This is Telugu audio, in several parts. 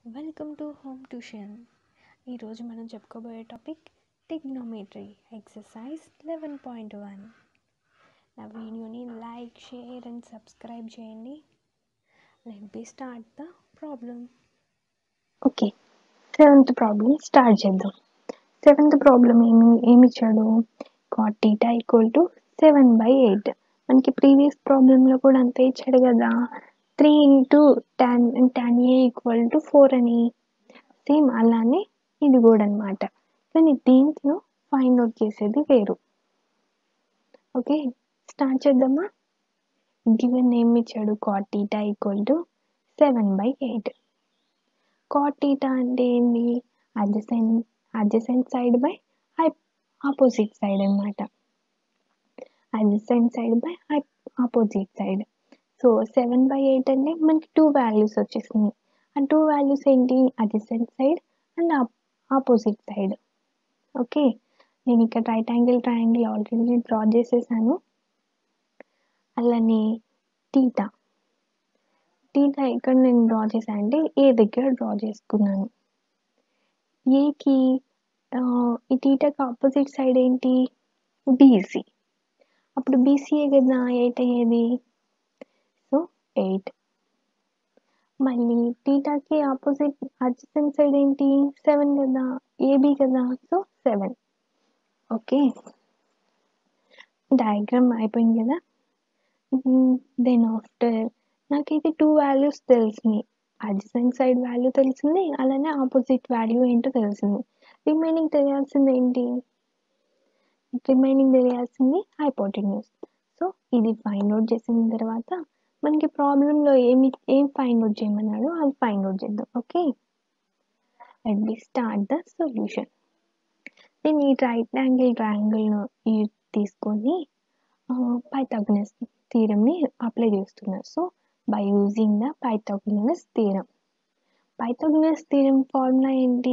వెల్కమ్ టు హోమ్ ట్యూషన్ ఈరోజు మనం చెప్పుకోబోయే topic trigonometry exercise eleven point one నా వీడియోని లైక్ షేర్ అండ్ సబ్స్క్రైబ్ చేయండి let be start the problem okay seventh problem start చేద్దాం సెవెంత్ ప్రాబ్లం ఏమి ఏమి ఇచ్చాడు cot theta equal to seven by eight మనకి ప్రీవియస్ ప్రాబ్లంలో కూడా అంతే ఇచ్చాడు కదా three into ten ten A equal to four అని సేమ్ అలానే ఇది కూడా అనమాట కానీ దీంట్లో ఫైండ్ అవుట్ చేసేది వేరు ఓకే స్టార్ట్ చేద్దామా గివెన్ ఏమి ఇచ్చాడు cot theta equal to seven by eight cot theta అంటే ఏంటి adjacent adjacent side by opposite side అనమాట adjacent side by opposite side so seven by eight అంటే మనకి టూ వాల్యూస్ వచ్చేసినాయి ఆ టూ వాల్యూస్ ఏంటి adjacent side and opposite side okay నేను ఇక్కడ right angle triangle already draw చేసేసాను అలానే టీటా టీటా ఎక్కడ నేను డ్రా చేశాను అంటే ఏ దగ్గర డ్రా చేసుకున్నాను ఏకి ఈ టీటాకి ఆపోజిట్ సైడ్ ఏంటి బీసీ అప్పుడు బీసీఏ కదా ఎయిట్ అయ్యేది సో ఎయిట్ మళ్ళీ టీటాకి ఆపోజిట్ అడ్జసెంట్ సైడ్ ఏంటి సెవెన్ కదా ఏబీ కదా సో సెవెన్ ఓకే డయాగ్రామ్ అయిపోయింది కదా దెన్ ఆఫ్టర్ నాకైతే టూ వాల్యూస్ తెలిసినాయి అడ్జసెంట్ సైడ్ వాల్యూ తెలిసింది అలానే ఆపోజిట్ వాల్యూ ఏంటో తెలిసింది రిమైనింగ్ తెలియాల్సింది ఏంటి రిమైనింగ్ తెలియాల్సింది హైపోటెన్యూస్ సో ఇది ఫైండ్ అవుట్ చేసిన తర్వాత మనకి ప్రాబ్లంలో ఏమి ఏం ఫైండ్ అవుట్ చేయమన్నాడో అది ఫైండ్ అవుట్ చేద్దాం okay let be start the solution నేను ఈ రైట్ యాంగిల్ ట్రయాంగిల్ను తీసుకొని పైథాగనస్ థీరమ్ని అప్లై చేస్తున్నాను so by using the Pythagoras theorem Pythagoras theorem formula ఏంటి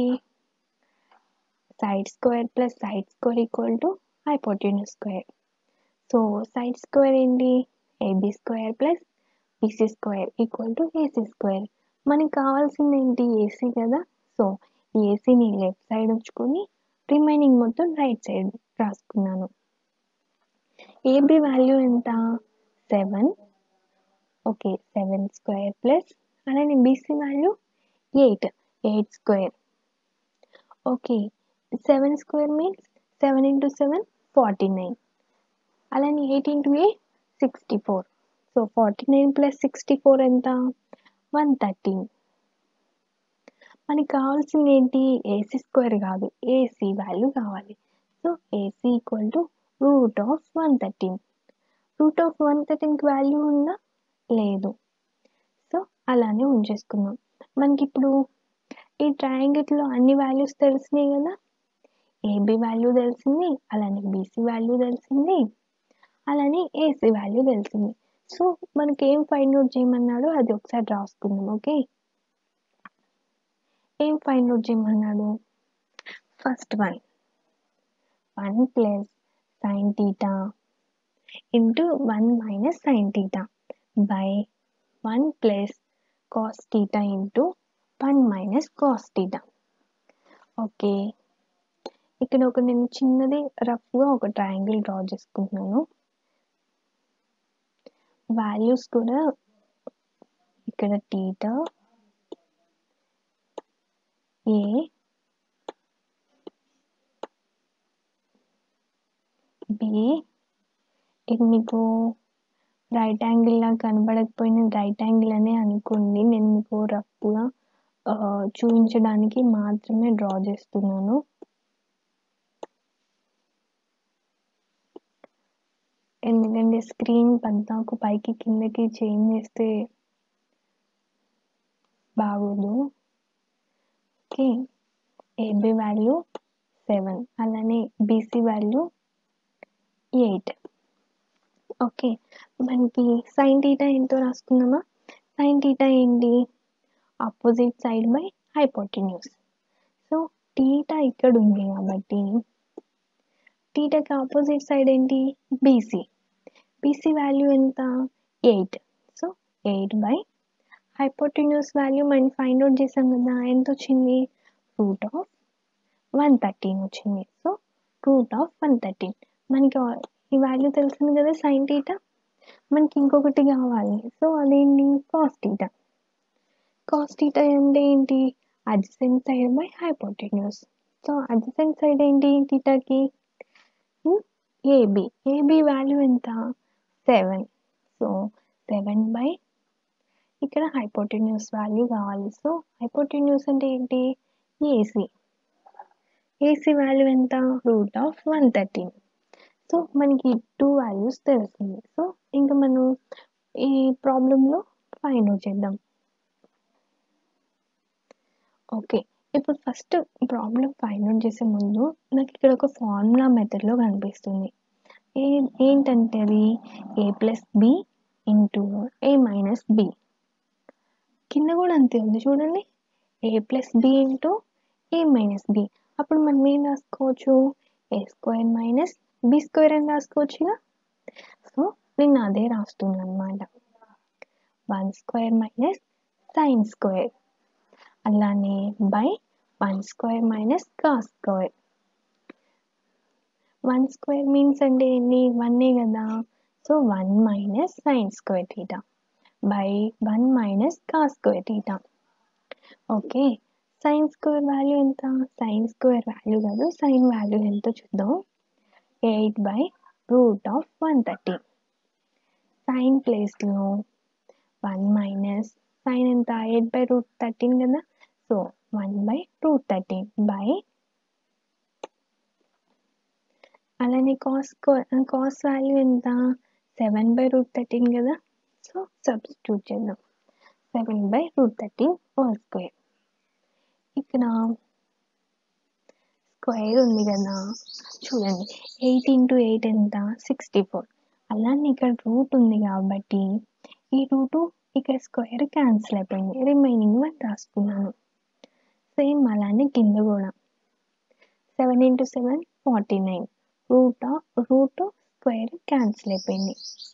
side square plus side square equal to hypotenuse square so side square ఏంటి AB square plus BC square equal to AC square మనకి కావాల్సింది ఏంటి ఏసీ కదా సో ఈ ఏసీని లెఫ్ట్ సైడ్ ఉంచుకొని రిమైనింగ్ మొత్తం రైట్ సైడ్ రాసుకున్నాను ఏబీ వాల్యూ ఎంత seven okay seven square plus అలానే BC value eight eight square okay seven square means seven into seven forty nine అలానే eight into eight sixty four so forty nine plus sixty four ఎంత వన్ థర్టీన్ మనకి కావాల్సింది ఏంటి ఏసీ స్క్వేర్ కాదు ఏసీ వాల్యూ కావాలి so AC equal to root of one thirteen root of one థర్టీన్కి వాల్యూ ఉందా లేదు సో అలానే ఉంచేసుకుందాం మనకి ఇప్పుడు ఈ ట్రయాంగిల్లో అన్ని వాల్యూస్ తెలిసినాయి కదా ఏబి వాల్యూ తెలిసింది అలానే బీసీ వాల్యూ తెలిసింది అలానే ఏసీ వాల్యూ తెలిసింది సో మనకి ఏం ఫైండ్ అవుట్ చేయమన్నాడో అది ఒకసారి రాసుకుందాం ఓకే ఏం ఫైండ్ అవుట్ చేయమన్నాడు first one one plus sine theta into one minus sine theta by one plus cos theta into one minus cos theta okay ఇక్కడ ఒక నేను చిన్నది రఫ్గా ఒక ట్రయాంగిల్ డ్రా చేసుకుంటున్నాను వాల్యూస్ కూడా ఇక్కడ టీటా ఏ బి ఇది మీకు రైట్ యాంగిల్ లా కనబడకపోయిన రైట్ యాంగిల్ అనే అనుకోండి నేను మీకు రఫ్గా చూపించడానికి మాత్రమే డ్రా చేస్తున్నాను ఎందుకంటే స్క్రీన్ పద్నాకు పైకి కిందకి చేంజ్ చేస్తే బాగోదు ఓకే ఏబి వాల్యూ సెవెన్ అలానే బీసీ వాల్యూ ఎయిట్ ఓకే మనకి సైన్ టీటా ఎంతో రాసుకుందామా సైన్ టీటా ఏంటి opposite side by hypotenuse so theta ఇక్కడ ఉంది కాబట్టి టీటాకి ఆపోజిట్ సైడ్ ఏంటి బీసీ బీసీ వాల్యూ ఎంత eight so eight by hypotenuse value మనం ఫైండ్ అవుట్ చేసాం కదా ఎంత వచ్చింది రూట్ ఆఫ్ వన్ థర్టీన్ వచ్చింది so root of one thirteen మనకి ఆ- ఈ వాల్యూ తెలిసింది కదా సైన్ టీటా మనకి ఇంకొకటి కావాలి సో అదేంటి కాస్ టీటా కాస్ టీటా అంటే ఏంటి adjacent side by hypotenuse so adjacent side ఏంటి టీటాకి ఏబి ఏబి వాల్యూ ఎంత సెవెన్ సో సెవెన్ బై ఇక్కడ హైపోటెన్యూస్ వాల్యూ కావాలి సో హైపోటెన్యూస్ అంటే ఏంటి ఏసీ ఏసీ వాల్యూ ఎంత root of one thirteen so మనకి టూ వాల్యూస్ తెలుస్తుంది సో ఇంకా మనం ఈ ప్రాబ్లంలో ఫైండ్ అవుట్ చేద్దాం ఓకే ఇప్పుడు ఫస్ట్ ప్రాబ్లం ఫైండ్ అవుట్ చేసే ముందు నాకు ఇక్కడ ఒక ఫార్ములా మెథడ్లో కనిపిస్తుంది ఏ ఏంటంటే అది A plus B into A minus B కింద కూడా అంతే ఉంది చూడండి A plus B into A minus B అప్పుడు మనం ఏం రాసుకోవచ్చు A square minus B square అని రాసుకోవచ్చుగా సో నేను అదే రాస్తున్నాను అనమాట one square minus sine square అలానే by one square minus cos square one square means అంటే ఏంటి వన్నే కదా so one minus sine square theta by one minus cos square theta okay sine square value ఎంత సైన్ స్క్వేర్ వాల్యూ కాదు సైన్ వాల్యూ ఎంతో చూద్దాం eight by root of one thirty sine ప్లేస్లో వన్ మైనస్ సైన్ ఎంత ఎయిట్ బై రూట్ థర్టీన్ కదా so one by root thirteen by అలానే కాస్ కాస్ వాల్యూ ఎంత సెవెన్ బై రూట్ థర్టీన్ కదా సో సబ్స్టిట్యూట్ చేద్దాం seven by root thirteen whole square ఇక్కడ స్క్వేర్ ఉంది కదా చూడండి ఎయిట్ ఇంటూ ఎయిట్ ఎంత సిక్స్టీ ఫోర్ అలానే ఇక్కడ రూట్ ఉంది కాబట్టి ఈ రూటు ఇక్కడ స్క్వేర్ క్యాన్సిల్ అయిపోయింది రిమైనింగ్ వన్ రాసుకున్నాను సేమ్ అలానే కింద కూడా seven into seven forty nine root of root square cancel అయిపోయింది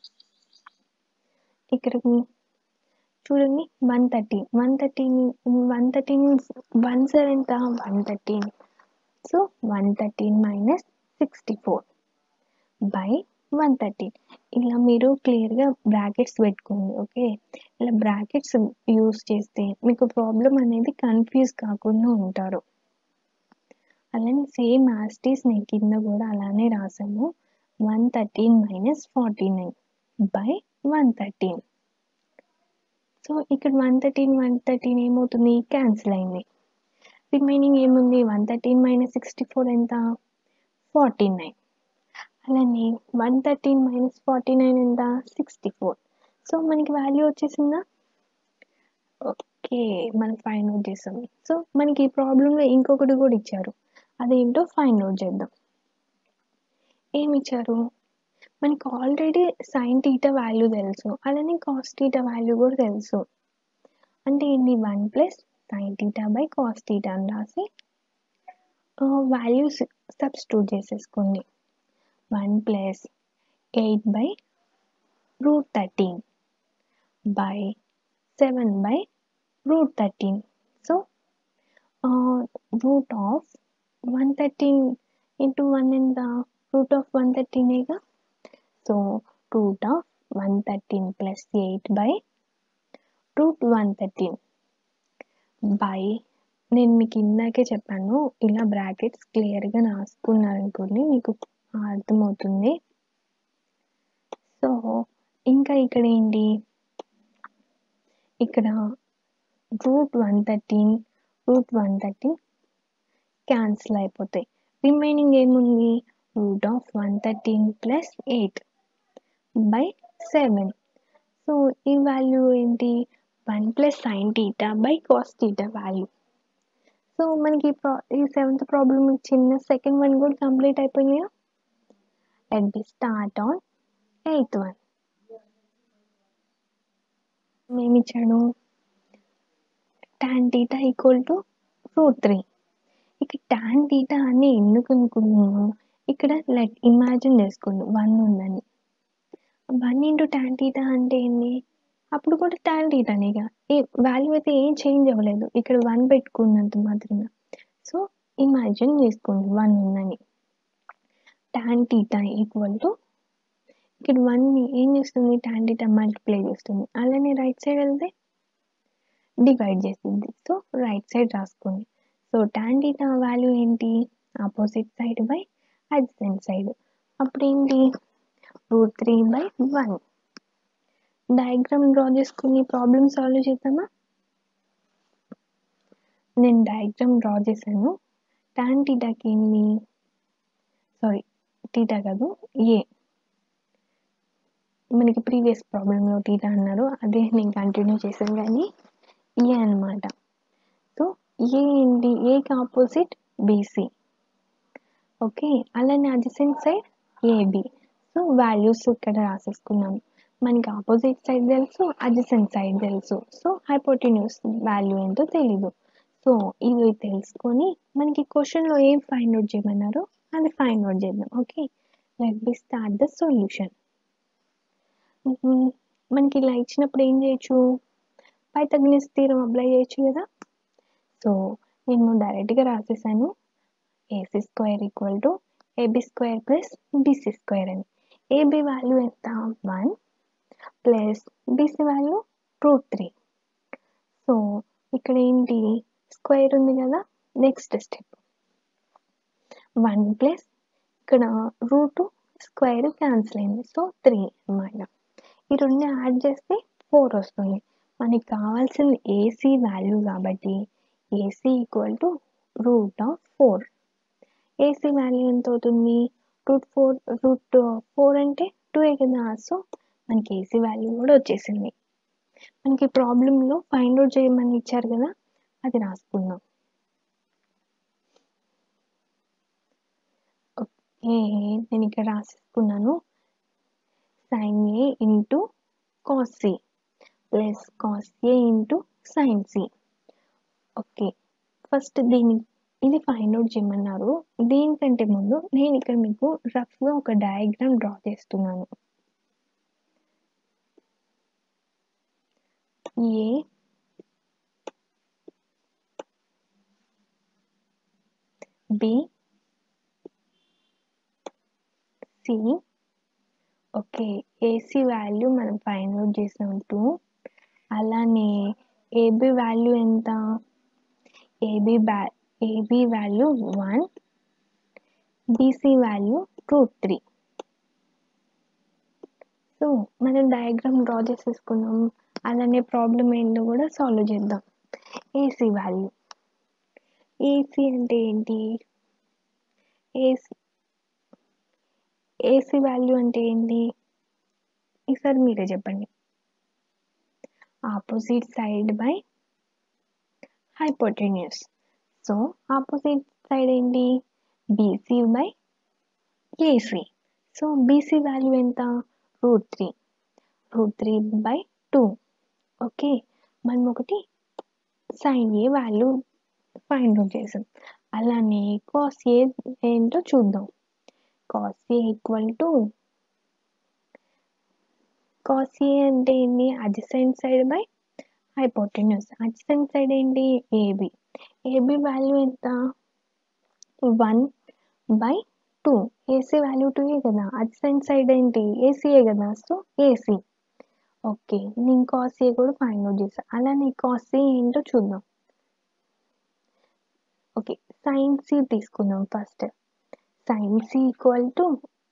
ఇక్కడ చూడండి one thirty one thirteen one thirteen one seven ఎంత one thirteen so one thirteen minus sixty four by one thirteen ఇలా మీరు క్లియర్గా బ్రాకెట్స్ పెట్టుకోండి ఓకే ఇలా బ్రాకెట్స్ యూస్ చేస్తే మీకు ప్రాబ్లం అనేది కన్ఫ్యూజ్ కాకుండా ఉంటారు అలానే సేమ్ యాస్టీస్ నేను కింద కూడా అలానే రాసాము one thirteen minus forty nine by one thirteen so ఇక్కడ వన్ థర్టీన్ వన్ థర్టీన్ ఏమవుతుంది క్యాన్సిల్ అయింది రిమైనింగ్ ఏముంది one thirteen minus sixty four ఎంత ఫార్టీ నైన్ అలానే one thirteen minus forty nine ఎంత సిక్స్టీ ఫోర్ సో మనకి వాల్యూ వచ్చేసిందా ఓకే మనం ఫైండ్ అవుట్ చేసాం సో మనకి ఈ ప్రాబ్లంలో ఇంకొకటి కూడా ఇచ్చారు అదేంటో ఫైండ్ అవుట్ చేద్దాం ఏమి ఇచ్చారు మనకి ఆల్రెడీ సైన్ టీటా వాల్యూ తెలుసు అలానే కాస్ టీటా వాల్యూ కూడా తెలుసు అంటే ఏంటి one plus sine theta by cos theta అని రాసి వాల్యూస్ సబ్స్టిట్యూట్ చేసేసుకోండి one plus eight by root thirteen by seven by root thirteen so root of one thirteen into one ఎంత రూట్ ఆఫ్ వన్ థర్టీనేగా so root of one thirteen plus eight by root one thirteen by నేను మీకు ఇందాకే చెప్పాను ఇలా బ్రాకెట్స్ క్లియర్గా రాసుకున్నారనుకోండి మీకు అర్థమవుతుంది సో ఇంకా ఇక్కడ ఏంటి ఇక్కడ root one thirteen root one thirteen cancel అయిపోతాయి రిమైనింగ్ ఏముంది root of one thirteen plus eight by seven so ఈ వాల్యూ ఏంటి one plus sine theta by cos theta value so మనకి ఈ ప్రా ఈ సెవెంత్ ప్రాబ్లమ్ చిన్న సెకండ్ వన్ కూడా కంప్లీట్ అయిపోయింది let be start on eighth one ఏమి ఇచ్చాడు tan theta equal to root three ఇక్కడ tan టీటా అని ఎందుకు అనుకున్నాము ఇక్కడ లెట్ ఇమాజిన్ చేసుకోండి వన్ ఉందని వన్ ఇంటూ tan టీటా అంటే ఏంటి అప్పుడు కూడా tan థీటానే ఇక ఏ వాల్యూ అయితే ఏం చేంజ్ అవ్వలేదు ఇక్కడ వన్ పెట్టుకున్నంత మాత్రమే సో ఇమాజిన్ చేసుకోండి వన్ ఉందని tan థీటా ఈక్వల్ టు ఇక్కడ వన్ ఏం చేస్తుంది tan థీటా మల్టిప్లై చేస్తుంది అలానే రైట్ సైడ్ వెళ్తే డివైడ్ చేస్తుంది సో రైట్ సైడ్ రాసుకోండి సో tan థీటా వాల్యూ ఏంటి opposite side by adjacent side అప్పుడు ఏంటి root three by one diagram draw చేసుకుని ప్రాబ్లమ్ సాల్వ్ చేద్దామా నేను డయాగ్రామ్ డ్రా చేశాను tan థీటాకి ఏంటి సారీ థీటా కాదు ఏ మనకి ప్రీవియస్ ప్రాబ్లంలో థీటా అన్నారు అదే నేను కంటిన్యూ చేశాను కానీ ఏ అనమాట సో ఏ ఏంటి ఏకి ఆపోజిట్ బీసీ ఓకే అలానే adjacent side AB so values ఇక్కడ రాసేసుకున్నాం మనకి ఆపోజిట్ సైడ్ తెలుసు అడ్జసెంట్ సైడ్ తెలుసు సో హైపోటిన్యూస్ వాల్యూ ఏంటో తెలీదు సో ఇవి తెలుసుకొని మనకి క్వశ్చన్లో ఏం ఫైండ్ అవుట్ చేయమన్నారో అది ఫైండ్ అవుట్ చేద్దాం okay let be start the solution మనకి ఇలా ఇచ్చినప్పుడు ఏం చేయొచ్చు పైథాగరస్ థీరం అప్లై చేయొచ్చు కదా సో నేను డైరెక్ట్గా రాసేసాను AC square equal to AB square plus BC square అని ఏబి వాల్యూ ఎంత one plus BC value root three so ఇక్కడ ఏంటి స్క్వేర్ ఉంది కదా నెక్స్ట్ స్టెప్ వన్ ప్లస్ ఇక్కడ రూట్ స్క్వేర్ క్యాన్సిల్ అయింది సో త్రీ అన్నమాట ఈ రెండు యాడ్ చేస్తే ఫోర్ వస్తుంది మనకి కావాల్సింది ఏసీ వాల్యూ కాబట్టి AC equal to root of four AC value ఎంత అవుతుంది రూట్ ఫోర్ రూట్ ఫోర్ అంటే టూ ఏ కదా సో మనకి ఏసీ వాల్యూ కూడా వచ్చేసింది మనకి ప్రాబ్లంలో ఫైండ్ అవుట్ చేయమని ఇచ్చారు కదా అది రాసుకుందాం ఓకే నేను ఇక్కడ రాసేసుకున్నాను sine A into cos C plus cos A into sine C okay first దీని ఇది ఫైండ్ అవుట్ చేయమన్నారు దీనికంటే ముందు నేను ఇక్కడ మీకు రఫ్గా ఒక డయాగ్రామ్ డ్రా చేస్తున్నాను A B C okay AC value మనం ఫైండ్ అవుట్ చేసినట్టు అలానే ఏబి వాల్యూ ఎంత ఏబి బ్యా AB value one BC value root three so మనం డయాగ్రామ్ డ్రా చేసేసుకున్నాం అలానే ప్రాబ్లం ఏంటో కూడా సాల్వ్ చేద్దాం ఏసీ వాల్యూ ఏసీ అంటే ఏంటి ఏసీ ఏసీ వాల్యూ అంటే ఏంటి ఈసారి మీరే చెప్పండి opposite side by hypotenuse so opposite side ఏంటి BC by AC so BC value ఎంత root three root three by two okay మనం ఒకటి sine A value find out చేసాం అలానే కాస్ ఏ ఏంటో చూద్దాం cos A equal to cos A అంటే ఏంటి adjacent side by hypotenuse adjacent side ఏంటి ఏబి ఏబి వాల్యూ ఎంత one by two AC value two ఏ కదా అడ్జసెంట్ సైడ్ ఏంటి ఏసీఏ కదా సో ఏసీ ఓకే నేను కాస్ ఏ కూడా ఫైండ్ అవుట్ చేస్తాను అలానే కాస్ ఏ ఏంటో చూద్దాం ఓకే సైన్ సి తీసుకుందాం first sine C equal to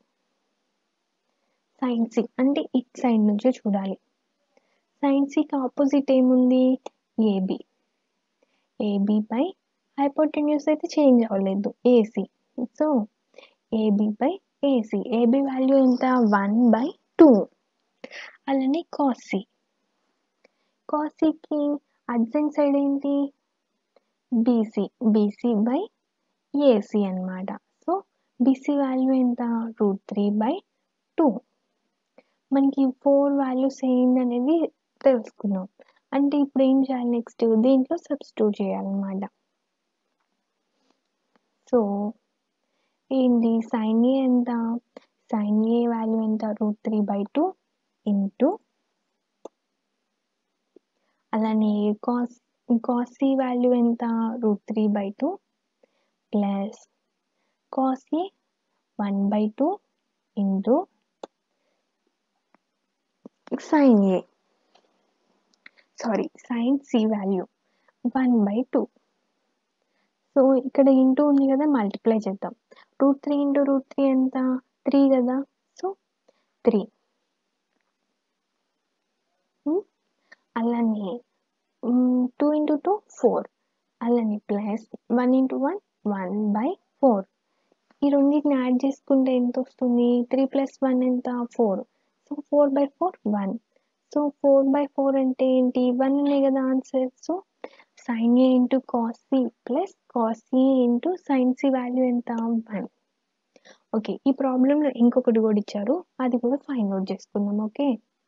sine C అంటే ఇట్ సైడ్ నుంచే చూడాలి సైన్ సికి ఆపోజిట్ ఏముంది ఏబి ఏబి బై హైపోటెన్యూస్ అయితే చేంజ్ అవ్వలేదు AC so AB by AC AB value ఎంత వన్ బై టూ అలానే కాసీ కాసీకి అడ్జెంట్ సైడ్ ఏంటి బీసీ బీసీ బై ఏసీ అనమాట సో బీసీ వాల్యూ ఎంత రూట్ త్రీ బై టూ మనకి ఫోర్ వాల్యూస్ ఏంటి అనేది తెలుసుకున్నాం అంటే ఇప్పుడు ఏం చేయాలి నెక్స్ట్ దీంట్లో సబ్స్టిట్యూట్ చేయాలన్నమాట సో ఏంటి సైన్ ఏ ఎంత సైన్ ఏ వాల్యూ ఎంత root three by two into అలానే కాస్ కాస్ సి వాల్యూ ఎంత root three by two plus cos A one by two into sine A sorry sine C value one by two so ఇక్కడ ఇంటూ ఉంది కదా మల్టిప్లై చేద్దాం root three into root three ఎంత త్రీ కదా సో త్రీ అలానే టూ ఇంటూ టూ ఫోర్ అలానే plus one into one one by four ఈ రెండింటిని యాడ్ చేసుకుంటే ఎంత వస్తుంది త్రీ ప్లస్ వన్ ఎంత four so four by four one so four by four అంటే ఏంటి వన్ ఉన్నాయి కదా answer so sine A into cos C plus cos A into sine C value ఎంత వన్ ఓకే ఈ ప్రాబ్లంలో ఇంకొకటి కూడా ఇచ్చారు అది కూడా ఫైండ్ అవుట్ చేసుకుందాం ఓకే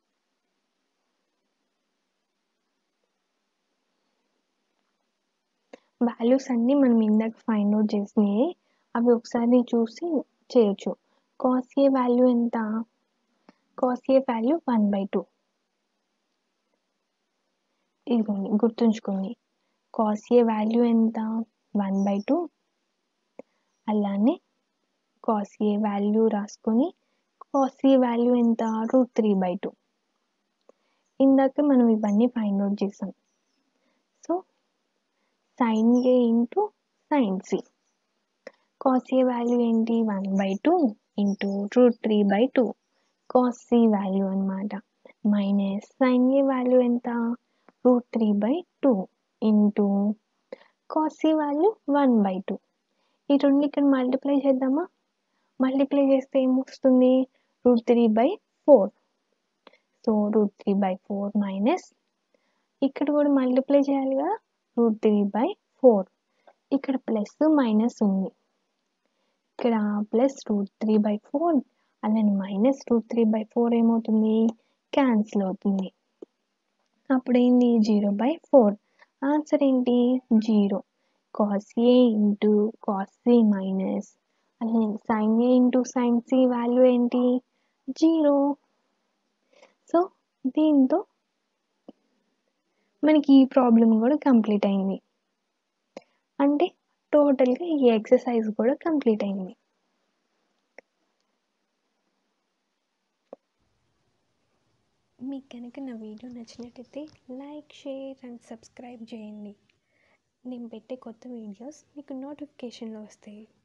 వాల్యూస్ అన్నీ మనం ఇందాక ఫైండ్ అవుట్ చేసినాయి అవి ఒకసారి చూసి చేయొచ్చు కాస్ ఏ వాల్యూ ఎంత cos A value one by two ఇదిగోండి గుర్తుంచుకోండి కాస్ ఏ వాల్యూ ఎంత వన్ బై టూ అలానే కాస్ ఏ వాల్యూ రాసుకొని కాస్ ఏ వాల్యూ ఎంత రూట్ త్రీ బై టూ ఇందాక మనం ఇవన్నీ ఫైండ్ అవుట్ చేసాం so sine A into sine C cos A value ఏంటి one by two into root three by two cos C value అనమాట మైనస్ సైన్ ఏ వాల్యూ ఎంత root three by two into cos C value one by two ఈ రెండు ఇక్కడ మల్టిప్లై చేద్దామా మల్టిప్లై చేస్తే ఏమొస్తుంది root three by four so root three by four minus ఇక్కడ కూడా మల్టిప్లై చేయాలి కదా రూట్ త్రీ బై ఫోర్ ఇక్కడ ప్లస్ మైనస్ ఉంది ఇక్కడ plus root three by four అలానే minus root three by four ఏమవుతుంది క్యాన్సిల్ అవుతుంది అప్పుడు ఏంది జీరో బై ఫోర్ ఆన్సర్ ఏంటి zero cos A into cos C minus అలానే sine A into sine C value ఏంటి జీరో సో దీంతో మనకి ఈ ప్రాబ్లం కూడా కంప్లీట్ అయింది అంటే టోటల్గా ఈ ఎక్సర్సైజ్ కూడా కంప్లీట్ అయింది మీకు కనుక నా వీడియో నచ్చినట్టయితే లైక్ షేర్ అండ్ సబ్స్క్రైబ్ చేయండి నేను పెట్టే కొత్త వీడియోస్ మీకు నోటిఫికేషన్లో వస్తాయి